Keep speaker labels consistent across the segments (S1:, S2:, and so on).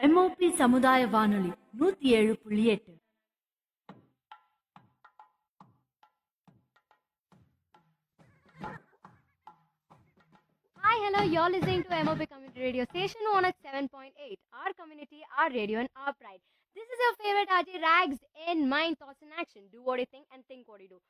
S1: MOP சமுதாய வானொலி நூத்தி ஏழு புள்ளி எட்டு
S2: Hi, hello. You're listening to MOP Community Radio Station 107.8. Our community, our radio, and our pride. This is your favorite RJ Rags in Mind, Thoughts, and Action. Do what you think and think what you do.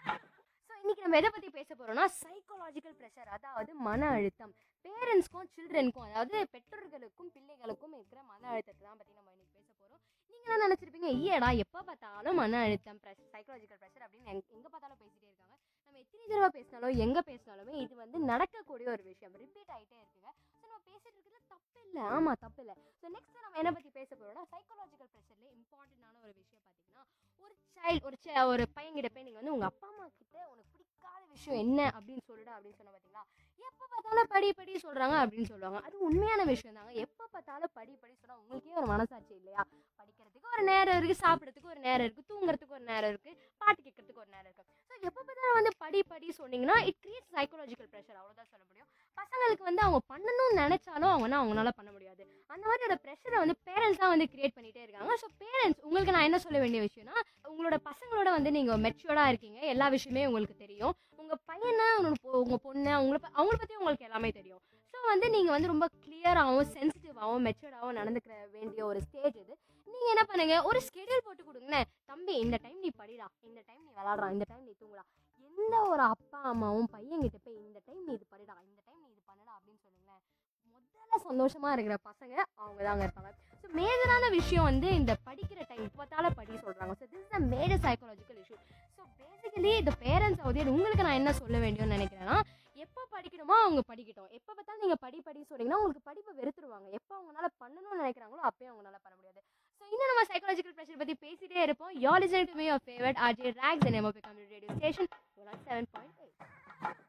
S2: So இன்னைக்கு நம்ம எதை பற்றி பேச போறோம்னா psychological pressure அதாவது மன அழுத்தம் பேரண்ட்ஸ்க்கும் சில்ட்ரனுக்கும் அதாவது பெற்றோர்களுக்கும் பிள்ளைகளுக்கும் இருக்கிற மன அழுத்தத்தை தான் பற்றி நம்ம இன்னைக்கு பேச போகிறோம் நீங்கள் என்ன நினச்சிருப்பீங்க ஈயடா எப்போ பார்த்தாலும் மன அழுத்தம் ப்ரெஷர் சைக்காலஜிக்கல் ப்ரெஷர் அப்படின்னு எங்க- எங்க பார்த்தாலும் பேசிட்டே இருக்காங்க நம்ம எத்தனை தடவை பேசினாலும் எங்கே பேசினாலுமே இது வந்து நடக்கக்கூடிய ஒரு விஷயம் ரிப்பீட் ஆகிட்டே இருக்குங்க ஸோ நம்ம பேசிட்டு இருக்கிறது தப்பு இல்லை ஆமாம் தப்பு இல்லை ஸோ நெக்ஸ்ட் நம்ம என்ன பற்றி பேச போகிறோம்னா சைக்காலஜிக்கல் ப்ரெஷர்ல இம்பார்ட்டண்டான ஒரு விஷயம் பார்த்தீங்கன்னா ஒரு சைல்டு ஒரு சி- ஒரு பையன்கிட்ட போய் நீங்கள் வந்து உங்கள் அப்பா அம்மா கிட்ட உனக்கு பிடிக்காத விஷயம் என்ன அப்படின்னு சொல்லுடா அப்படின்னு சொன்ன பார்த்தீங்களா எப்போ பார்த்தாலும் படி படி சொல்கிறாங்க அப்படின்னு சொல்லுவாங்க அது உண்மையான விஷயம் தாங்க எப்போ பார்த்தாலும் படி படி சொன்னால் உங்களுக்கே ஒரு மனசாட்சி இல்லையா படிக்கிறதுக்கு ஒரு நேரம் இருக்குது சாப்பிட்றதுக்கு ஒரு நேரம் இருக்குது தூங்குறதுக்கு ஒரு நேரம் இருக்குது பாட்டு கேட்கறதுக்கு ஒரு நேரம் இருக்குது ஸோ எப்போ பார்த்தாலும் வந்து படி படி சொன்னீங்கன்னா இட் கிரியேட் சைக்காலஜிக்கல் ப்ரெஷர் அவ்வளோதான் சொல்ல முடியும் பசங்களுக்கு வந்து அவங்க பண்ணணும்னு நினைச்சாலும் அவங்கன்னா அவங்களால பண்ண முடியாது அந்த மாதிரியோட ப்ரெஷரை வந்து பேரண்ட்ஸ் தான் வந்து கிரியேட் பண்ணிட்டே இருக்காங்க ஸோ பேரண்ட்ஸ் உங்களுக்கு நான் என்ன சொல்ல வேண்டிய விஷயம்னா உங்களோட பசங்களோட வந்து நீங்கள் மெச்சூர்டாக இருக்கீங்க எல்லா விஷயமே உங்களுக்கு தெரியும் உங்கள் பையனை உங்களோட பொ- உங்க பொண்ணு அவங்கள ப- அவங்கள பற்றி உங்களுக்கு எல்லாமே தெரியும் ஸோ வந்து நீங்கள் வந்து ரொம்ப கிளியராகவும் சென்சிட்டிவாகவும் மெச்சூர்டாகவும் நடந்துக்கிற வேண்டிய ஒரு ஸ்டேஜ் இது நீங்கள் என்ன பண்ணுங்க ஒரு ஸ்கெடியூல் போட்டு கொடுங்களேன் தம்பி இந்த டைம் நீ படிடா இந்த டைம் நீ விளாட்றா இந்த டைம் நீ தூங்குடா எந்த ஒரு அப்பா அம்மாவும் பையன்கிட்ட போய் இந்த டைம் நீ இது படிடா இந்த டைம் நீ இது பண்ணுடா அப்படின்னு சொல்லுங்களேன் முதல்ல சந்தோஷமா இருக்கிற பசங்க அவங்க தாங்க இருப்பாங்க ஸோ மேஜரான விஷயம் வந்து இந்த படிக்கிற டைம் பார்த்தால படி சொல்றாங்க so this is a major psychological issue so basically இந்த பேரண்ட்ஸ் அவதியர் உங்களுக்கு நான் என்ன சொல்ல வேண்டும்னு நினைக்கிறேன்னா எப்போ படிக்கணுமோ அவங்க படிக்கட்டும் எப்போ பார்த்தாலும் நீங்கள் படி படி சொன்னீங்கன்னா உங்களுக்கு படிப்பை வெறுத்துருவாங்க எப்போ அவங்களால பண்ணணும்னு நினைக்கிறாங்களோ அப்பயும் அவங்களால பண்ண முடியாது ஸோ இன்னும் நம்ம சைக்காலஜிக்கல் ப்ரெஷர் பற்றி பேசிட்டே இருப்போம் yo listen to me your favourite RJ Rocks and MOP community radio station seven point eight